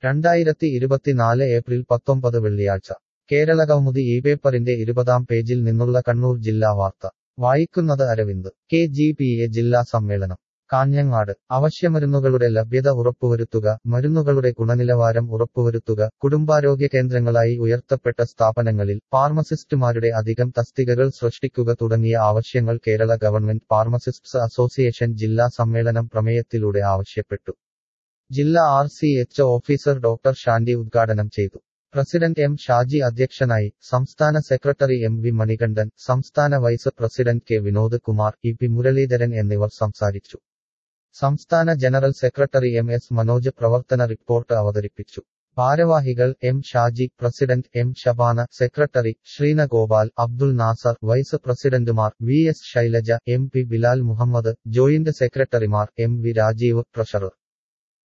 രണ്ടായിരത്തി ഇരുപത്തിനാല് ഏപ്രിൽ പത്തൊമ്പത് വെള്ളിയാഴ്ച കേരളകൗമുദി ഈ പേപ്പറിന്റെ ഇരുപതാം പേജിൽ നിന്നുള്ള കണ്ണൂർ ജില്ലാ വാർത്ത വായിക്കുന്നത് Aravind K G P A ജില്ലാ സമ്മേളനം കാഞ്ഞങ്ങാട് അവശ്യമരുന്നുകളുടെ ലഭ്യത ഉറപ്പുവരുത്തുക മരുന്നുകളുടെ ഗുണനിലവാരം ഉറപ്പുവരുത്തുക കുടുംബാരോഗ്യ കേന്ദ്രങ്ങളായി ഉയർത്തപ്പെട്ട സ്ഥാപനങ്ങളിൽ ഫാർമസിസ്റ്റുമാരുടെ അധികം തസ്തികകൾ സൃഷ്ടിക്കുക തുടങ്ങിയ ആവശ്യങ്ങൾ കേരള ഗവൺമെന്റ് ഫാർമസിസ്റ്റ്സ് അസോസിയേഷൻ ജില്ലാ സമ്മേളനം പ്രമേയത്തിലൂടെ ആവശ്യപ്പെട്ടു ജില്ലാ R C H officer doctor Shandy ഉദ്ഘാടനം ചെയ്തു പ്രസിഡന്റ് എം ഷാജി അധ്യക്ഷനായി സംസ്ഥാന സെക്രട്ടറി എം വി മണികണ്ഠൻ സംസ്ഥാന vice president K Vinod Kumar E P Muraleedharan എന്നിവർ സംസാരിച്ചു സംസ്ഥാന general secretary M S Manoj പ്രവർത്തന റിപ്പോർട്ട് അവതരിപ്പിച്ചു ഭാരവാഹികൾ M Shaji president M Shabana secretary Sreenagopal Abdul Nasar vice പ്രസിഡന്റുമാർ V S Shailaja M P Bilal Muhammad joint സെക്രട്ടറിമാർ എം വി രാജീവ് ട്രഷറർ